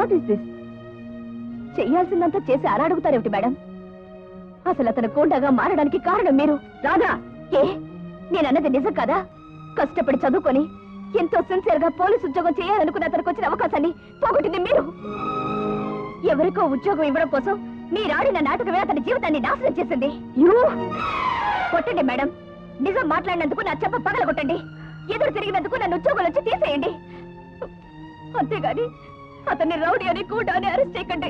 What is this చెయ్యాల్సిందంతా చేసి అలా అడుగుతారేమిటి madam అసలు అతను గూండాగా మారడానికి కారణం మీరు రాదా ఏ నేనన్నది నిజం కదా కష్టపడి చదువుకొని ఎంతో సిన్సియర్ గా పోలీస్ ఉద్యోగం చేయాలనుకున్న అతనికి వచ్చిన అవకాశాన్ని పోగొట్టింది మీరు ఎవరికో ఉద్యోగం ఇవ్వడం కోసం మీరాడిన నాటకమే అతని జీవితాన్ని నాశనం చేసింది యూ కొట్టండి మేడం నిజం మాట్లాడినందుకు నా చెప్ప పగల కొట్టండి ఎదురు తిరిగినందుకు నన్ను ఉద్యోగం నుంచి తీసేయండి అంతేగాని అతన్ని రౌడీ అని కూడా అని అరెస్ట్ చేయకండి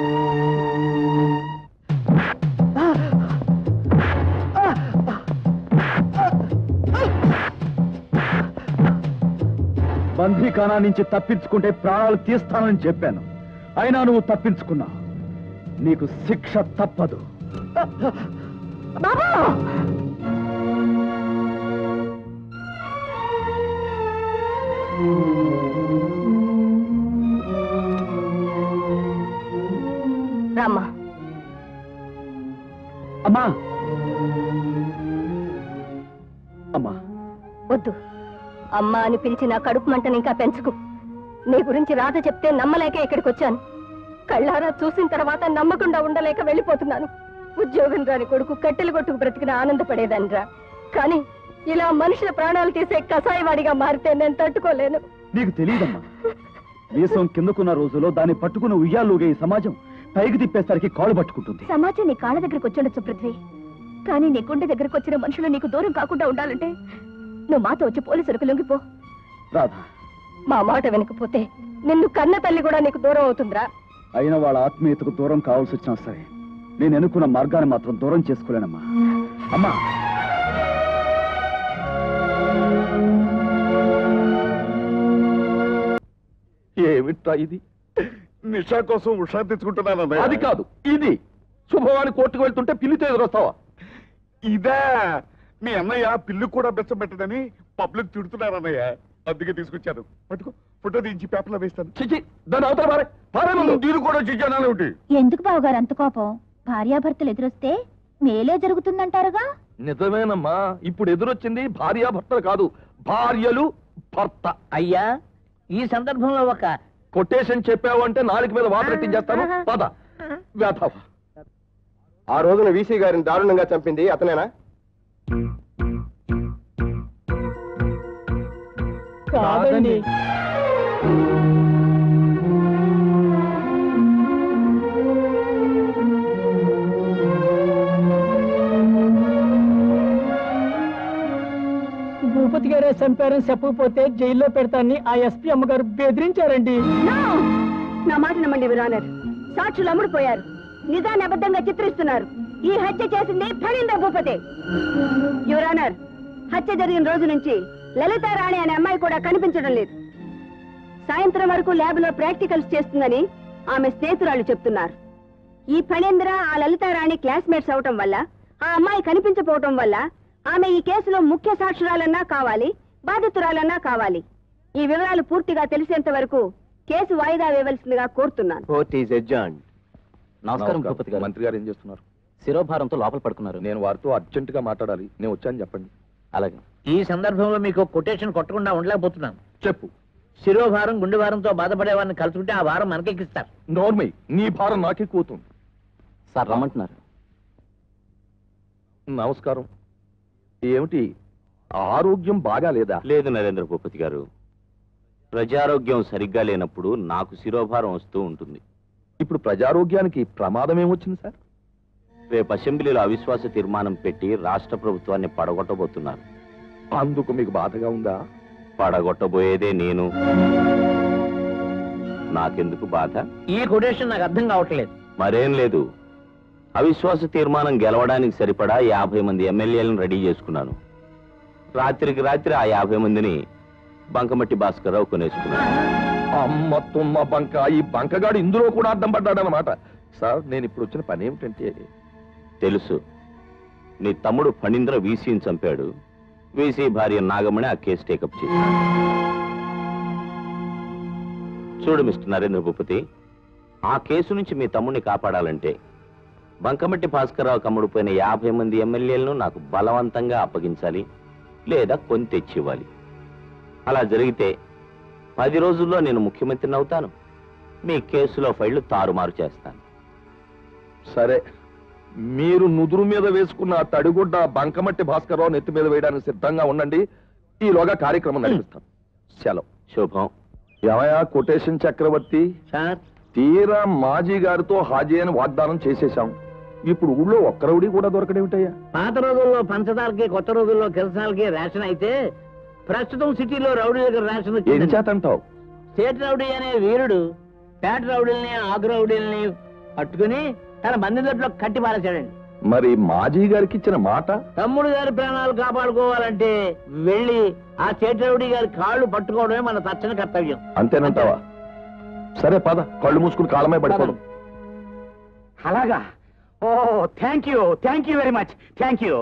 బందీఖానా నుంచి తప్పించుకుంటే ప్రాణాలు తీస్తానని చెప్పాను అయినా నువ్వు తప్పించుకున్నా నీకు శిక్ష తప్పదు బాబు రామ్మా అమ్మా అమ్మా వద్దు అమ్మా అని పిలిచి నా కడుపు మంటని ఇంకా పెంచుకు నీ గురించి రాధ చెప్తే నమ్మలేక ఇక్కడికి వచ్చాను కళ్ళారా చూసిన తర్వాత నమ్మకుండా ఉండలేక వెళ్ళిపోతున్నాను ఉద్యోగం రాని కొడుకు కట్టెలు కొట్టుకు బ్రతికిన ఆనందపడేదానిరా కానీ ఇలా మనుషుల ప్రాణాలు తీసే కసాయివాడిగా మారితే నేను తట్టుకోలేను నీకు తెలియదమ్మా దేశం కిందకున్న రోజులో దాన్ని పట్టుకుని ఉయ్యాలుగే ఈ సమాజం పైకి తిప్పేసరికి కాళ్ళు పట్టుకుంటుంది సమాజం నీ కాళ్ళ దగ్గరకు వచ్చుండొచ్చు పృథ్వీ కానీ నీ గుండె దగ్గరకు వచ్చిన మనుషులు నీకు దూరం కాకుండా ఉండాలంటే నువ్వు మాతో వచ్చి పోలీసులకు లొంగిపో రాధా మా మాట వెనకపోతే నిన్ను కన్న తల్లి కూడా నీకు దూరం అవుతుందిరా అయిన వాళ్ళ ఆత్మీయతకు దూరం కావాల్సి వచ్చినా సరే నేను ఎన్నుకున్న మార్గాన్ని మాత్రం దూరం చేసుకోలేనమ్మా అమ్మా ఏమిట్రా ఇది నిషా కోసం ఉషా తెచ్చుకుంటున్నాను అది కాదు ఇది శుభవాని కోర్టుకు వెళ్తుంటే పిల్లితో ఎదురొస్తావా ఇదే మీ అన్నయ్య పిల్లు కూడా బెచ్చబెట్టదని పబ్లిక్ తిడుతున్నారన్నయ్య అందుకే తీసుకొచ్చాను పట్టుకో ఫోటో దించి పేపర్లో వేస్తాను చిచి దాని అవతల పారే పారే ముందు దీని కూడా చిచ్చాను ఒకటి ఎందుకు బావగారు అంత కోపం భార్యాభర్తలు ఎదురొస్తే మేలే జరుగుతుందంటారుగా నిజమేనమ్మా ఇప్పుడు ఎదురొచ్చింది భార్యాభర్తలు కాదు భార్యలు భర్త అయ్యా ఈ సందర్భంలో ఒక కొటేషన్ చెప్పావు అంటే నాలుగు మీద వాటర్ ఎట్టించేస్తాను పద వేధవ ఆ రోజున వీసీ గారిని దారుణంగా చంపింది అతనేనా కాదండి భూపతి గారే చంపారని చెప్పకపోతే జైల్లో పెడతానని ఆ ఎస్పీ అమ్మగారు బెదిరించారండి నా మాట నమ్మండి విరానర్ సాక్షులు అమ్ముడుపోయారు నిజాన్ని అబద్ధంగా చిత్రిస్తున్నారు ఈ హత్య చేసింది ఫణీంద్ర భూపతి యువరానర్ హత్య జరిగిన రోజు నుంచి లలిత రాణి అనే అమ్మాయి కూడా కనిపించడం లేదు సాయంత్రం వరకు ల్యాబ్ లో ప్రాక్టికల్స్ చేస్తుందని ఆమె స్నేహితురాలు చెప్తున్నారు ఈ ఫణేంద్ర ఆ లలిత రాణి క్లాస్మేట్స్ అవటం వల్ల ఆ అమ్మాయి కనిపించకపోవటం వల్ల ఆమె ఈ కేసులో ముఖ్య సాక్షురాలన్నా కావాలి బాధితురాలన్నా కావాలి ఈ వివరాలు పూర్తిగా తెలిసేంత వరకు కేసు వాయిదా వేయవలసిందిగా కోరుతున్నాను కోర్ట్ ఈజ్ ఎడ్జాన్ నమస్కారం భూపతి గారు మంత్రి గారు ఏం చేస్తున్నారు శిరోభారంతో లోపల పడుకున్నారు నేను వారితో అర్జెంట్ గా మాట్లాడాలి నేను వచ్చాను చెప్పండి అలాగే ఈ సందర్భంలో మీకు కొటేషన్ కొట్టకుండా ఉండలేకపోతున్నాను చెప్పు శిరోభారం గుండె భారంతో బాధపడే వారిని కలుసుకుంటే ఆ భారం మనకెక్కిస్తారు నోర్మై నీ భారం నాకే కూతుంది సార్ రమ్మంటున్నారు నమస్కారం ఏమిటి ఆరోగ్యం బాగా లేదా లేదు నరేంద్ర భూపతి గారు ప్రజారోగ్యం సరిగ్గా లేనప్పుడు నాకు శిరోభారం వస్తూ ఉంటుంది ఇప్పుడు ప్రజారోగ్యానికి ప్రమాదం ఏమొచ్చింది సార్ రేపు అసెంబ్లీలో అవిశ్వాస తీర్మానం పెట్టి రాష్ట్ర ప్రభుత్వాన్ని పడగొట్టబోతున్నారు అందుకు మీకు బాధగా ఉందా పడగొట్టబోయేదే నేను నాకెందుకు బాధ ఈ కొటేషన్ నాకు అర్థం కావట్లేదు మరేం లేదు అవిశ్వాస తీర్మానం గెలవడానికి సరిపడా యాభై మంది ఎమ్మెల్యేలను రెడీ చేసుకున్నాను రాత్రికి రాత్రి ఆ యాభై మందిని బంకమట్టి భాస్కర్రావు కొనేసుకున్నాను అమ్మ తుమ్మ బంక ఈ బంకగాడు ఇందులో కూడా అడ్డం పడ్డాడనమాట సార్ నేను ఇప్పుడు వచ్చిన పని ఏమిటంటే తెలుసు నీ తమ్ముడు ఫణీంద్ర వీసీని చంపాడు వీసీ భార్య నాగమణి ఆ కేసు టేకప్ చేసి చూడు మిస్టర్ నరేంద్ర భూపతి ఆ కేసు నుంచి మీ తమ్ముడిని కాపాడాలంటే బంకమట్టి భాస్కర్రావు కమ్ముడిపోయిన యాభై మంది ఎమ్మెల్యేలను నాకు బలవంతంగా అప్పగించాలి లేదా కొని తెచ్చివ్వాలి అలా జరిగితే పది రోజుల్లో నేను ముఖ్యమంత్రిని అవుతాను మీ కేసులో ఫైళ్లు తారుమారు చేస్తాను సరే మీరు నుదురు మీద వేసుకున్న ఆ తడిగుడ్డ బంకమట్టి భాస్కర్రావు నెత్తి మీద వేయడానికి సిద్ధంగా ఉండండి ఈలోగా కార్యక్రమం నడిపిస్తాం సెలవు శుభం ఏమయ్యా కొటేషన్ చక్రవర్తి సార్ తీరా మాజీ గారితో హాజీ అని వాగ్దానం చేసేశాం ఇప్పుడు ఊళ్ళో ఒక్క రౌడీ కూడా దొరకడేమిటయ్యా పాత రోజుల్లో పంచదారకి కొత్త రోజుల్లో కిరసనాలకి రేషన్ అయితే ప్రస్తుతం సిటీలో రౌడీ దగ్గర రేషన్ ఏం వచ్చింది. చేతంటావు స్టేట్ రౌడీ అనే వీరుడు పేట రౌడీల్ని ఆకు రౌడీల్ని పట్టుకుని తన బంధువులతో కట్టి పారేశాడండి మరి మాజీ గారికి ఇచ్చిన మాట తమ్ముడు గారి ప్రాణాలు కాపాడుకోవాలంటే వెళ్ళి ఆ స్టేట్ రౌడీ గారి కాళ్ళు పట్టుకోవడమే మన తక్షణ కర్తవ్యం అంతేనంటావా సరే పద కళ్ళు మూసుకుని కాలమే పడిపోదాం అలాగా oh thank you thank you very much thank you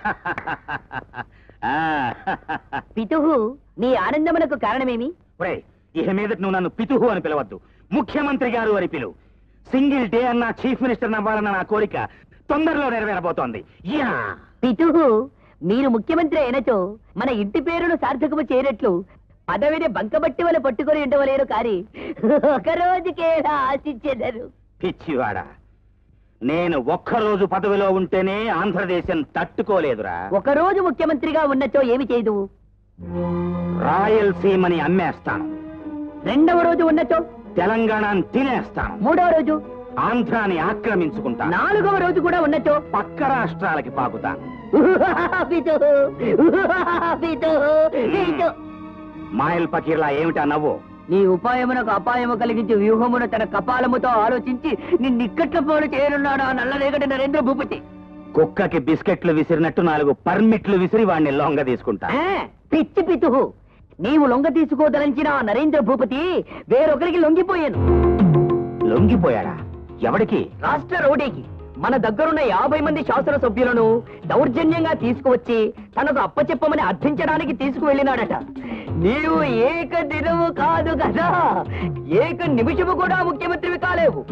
పితుహు నీ ఆనందమునకు కారణమేమి ఒరే ఇక మీదట నువ్వు నన్ను పితుహు అని పిలవద్దు ముఖ్యమంత్రి గారు అని పిలువు సింగిల్ డే అన్న చీఫ్ మినిస్టర్ అవ్వాలన్న నా కోరిక తొందరలో నెరవేరబోతోంది యా పితుహు మీరు ముఖ్యమంత్రి అయినచో మన ఇంటి పేరును సార్థకము చేయనట్లు పదవిని బంకబట్టి వల్ల పట్టుకొని ఉండవలేరు కాని ఒక రోజుకేలా ఆశించెదరు పిచ్చివాడా నేను ఒక్కరోజు పదవిలో ఉంటేనే ఆంధ్రదేశం తట్టుకోలేదురా ఒక రోజు ముఖ్యమంత్రిగా ఉన్నచో ఏమి చేయదు రాయలసీమని అమ్మేస్తాను రెండవ రోజు ఉన్నచో తెలంగాణని తినేస్తాను మూడవ రోజు ఆంధ్రాని ఆక్రమించుకుంటాను నాలుగవ రోజు కూడా ఉన్నచో పక్క రాష్ట్రాలకి పాకుతాను పితుహు పితుహు పితు మాయల్ పకీర్లా ఏమిటా నవ్వు నీ ఉపాయమునకు అపాయము కలిగించి వ్యూహమును తన కపాలముతో ఆలోచించి నిన్నిక్కట్ల పోలు చేయనున్నాడు ఆ నల్లరేగడి నరేంద్ర భూపతి కుక్కకి బిస్కెట్లు విసిరినట్టు నాలుగు పర్మిట్లు విసిరి వాడిని లొంగ తీసుకుంటా ఆ, పిచ్చి పితుహు నీవు లొంగ తీసుకోదలంచిన ఆ నరేంద్ర భూపతి వేరొకరికి లొంగిపోయాను లొంగిపోయాడా ఎవడికి రాష్ట్ర రౌడీకి మన దగ్గరున్న యాభై మంది శాసన సభ్యులను దౌర్జన్యంగా తీసుకువచ్చి తనకు అప్పచెప్పమని అర్థించడానికి తీసుకువెళ్ళినాడట నీవు ఏక దినము కాదు కదా ఏక నిమిషము కూడా ముఖ్యమంత్రివి కాలేవు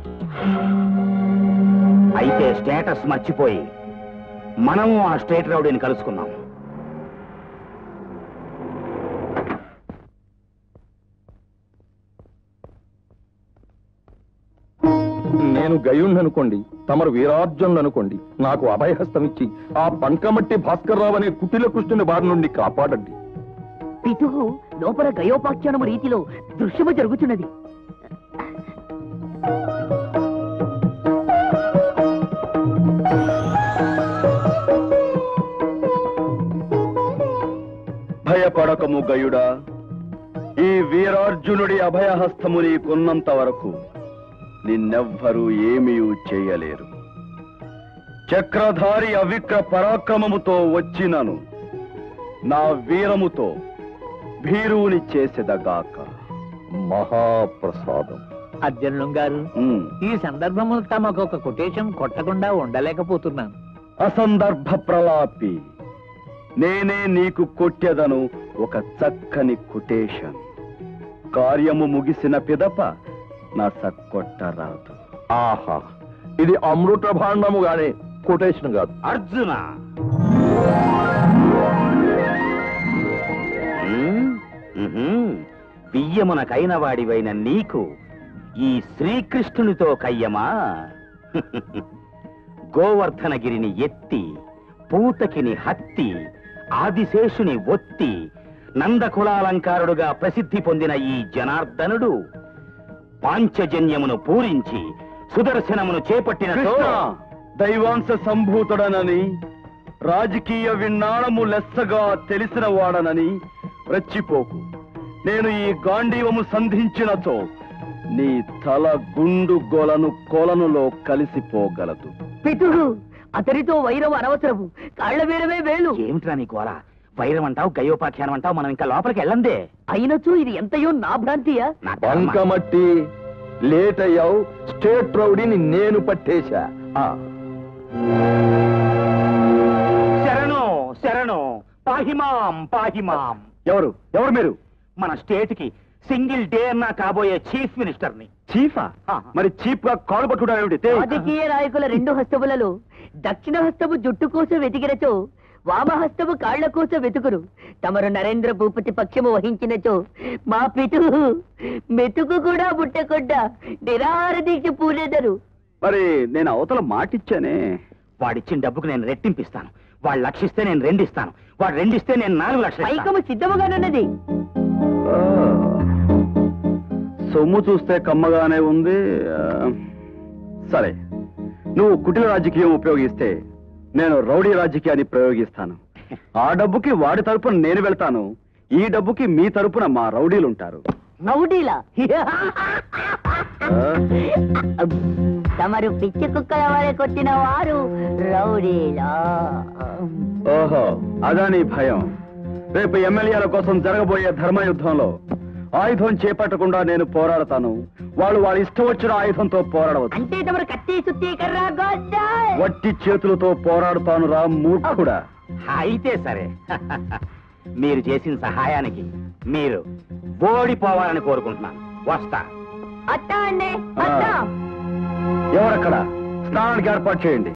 అయితే స్టేటస్ మర్చిపోయి మనము ఆ స్టేట్ రౌడీని కలుసుకుందాం నేను గయుణ్ణి అనుకోండి తమరు వీరార్జునులు అనుకోండి నాకు అభయహస్తం ఇచ్చి ఆ బంకమట్టి భాస్కర్రావు అనే కుటిల కృష్ణుని బారి నుండి కాపాడండి పితుహు లోపల గయోపాఖ్యానము రీతిలో దృశ్యము జరుగుతున్నది భయపడకము గయుడా ఈ వీరార్జునుడి అభయహస్తము నీకున్నంత వరకు నిన్నెవ్వరూ ఏమీ చేయలేరు చక్రధారి అవిక్ర పరాక్రమముతో వచ్చినను నా వీరముతో భీరువుని చేసేదగాక మహాప్రసాదం అర్జునం గారు ఉమ్. ఈ సందర్భంలో తమకు ఒక కొటేషన్ కొట్టకుండా ఉండలేకపోతున్నాను అసందర్భ ప్రలాపి నేనే నీకు కొట్టెదను ఒక చక్కని కొటేషన్ కార్యము ముగిసిన పిదప నా సక్కొట్టరాదు ఆహా ఇది అమృత భాండము గానే కొటేషన్ కాదు అర్జున ఉమ్, ఉహుం. బియ్యమునకైన వాడివైన నీకు ఈ శ్రీకృష్ణునితో కయ్యమా గోవర్ధనగిరిని ఎత్తి పూతకిని హత్తి ఆదిశేషుని ఒత్తి నందకులాలంకారుడుగా ప్రసిద్ధి పొందిన ఈ జనార్దనుడు పాంచజన్యమును పూరించి సుదర్శనమును చేపట్టిన కృష్ణ దైవాంశ సంభూతుడనని రాజకీయ విన్నాళము లెస్సగా తెలిసిన వాడనని రెచ్చిపోకు నేను ఈ గాంధీవము సంధించినచో నీ తల గుండు గొలను కొలనులో కలిసిపోగలదు పితుడు అతనితో వైరం అనవసరము కాళ్ళ వేరమే వేలు ఏమిట్రా నీ గోల వైరం అంటావు గయోపాఖ్యానం అంటావు మనం ఇంకా లోపలికి వెళ్ళందే అయినచో ఇది ఎంతయో నా భ్రాంతియా నా కర్మ. బంకమట్టి లేట్ అయ్యావు స్టేట్ రౌడీని నేను పట్టేశా ఆ, శరణు శరణు పాహిమాం పాహిమాం ఎవరు ఎవరు మీరు మన స్టేట్ కి సింగిల్ డే అన్నా కాబోయే చీఫ్ మినిస్టర్ ని చీఫా మరి చీఫ్ గా కాలు పట్టుకోవడం ఏమిటి తే? రాజకీయ నాయకుల రెండు హస్తములలో దక్షిణ హస్తము జుట్టు కోసం వెతికినచో వామహస్తము కాళ్ల కూస వెతుకురు తమరు నరేంద్ర భూపతి పక్షము వహించినచో మా పితుహు మెతుకు కూడా ముట్టకుండా నిరాహార దీక్ష పూనేదరు మరి నేను అవతల మాటిచ్చానే వాడిచ్చిన డబ్బుకు నేను రెట్టింపిస్తాను వాడు లక్షిస్తే నేను రెండిస్తాను వాడు రెండిస్తే నేను నాలుగు లక్షలు ఇస్తాను. పైకము సిద్ధముగానున్నది ఆ, సొమ్ము చూస్తే కమ్మగానే ఉంది ఆ, సరే నువ్వు కుటిల రాజకీయం ఉపయోగిస్తే నేను రౌడీ రాజకీయాన్ని ప్రయోగిస్తాను ఆ డబ్బుకి వాడి తరపున నేను వెళ్తాను ఈ డబ్బుకి మీ తరపున మా రౌడీలు ఉంటారు రౌడీలా ఆ, తమరు పిచ్చి కుక్కల వారే కొట్టిన వారు రౌడీలా ఓహో అదా నీ భయం రేపు ఎమ్మెల్యేల కోసం జరగబోయే ధర్మయుద్ధంలో ఆయుధం చేపట్టకుండా నేను పోరాడతాను వాళ్ళు వాళ్ళ ఇష్టం వచ్చిన ఆయుధంతో పోరాడవచ్చు అంటే తమరు కత్తి సుత్తి కర్ర గొడ్డ వట్టి చేతులతో పోరాడుతాను రా మూర్ఖుడా అయితే సరే మీరు చేసిన సహాయానికి మీరు ఓడిపోవాలని కోరుకుంటున్నాను వస్తా అత్తా అండి అత్తా ఎవరక్కడ స్నానానికి ఏర్పాటు చేయండి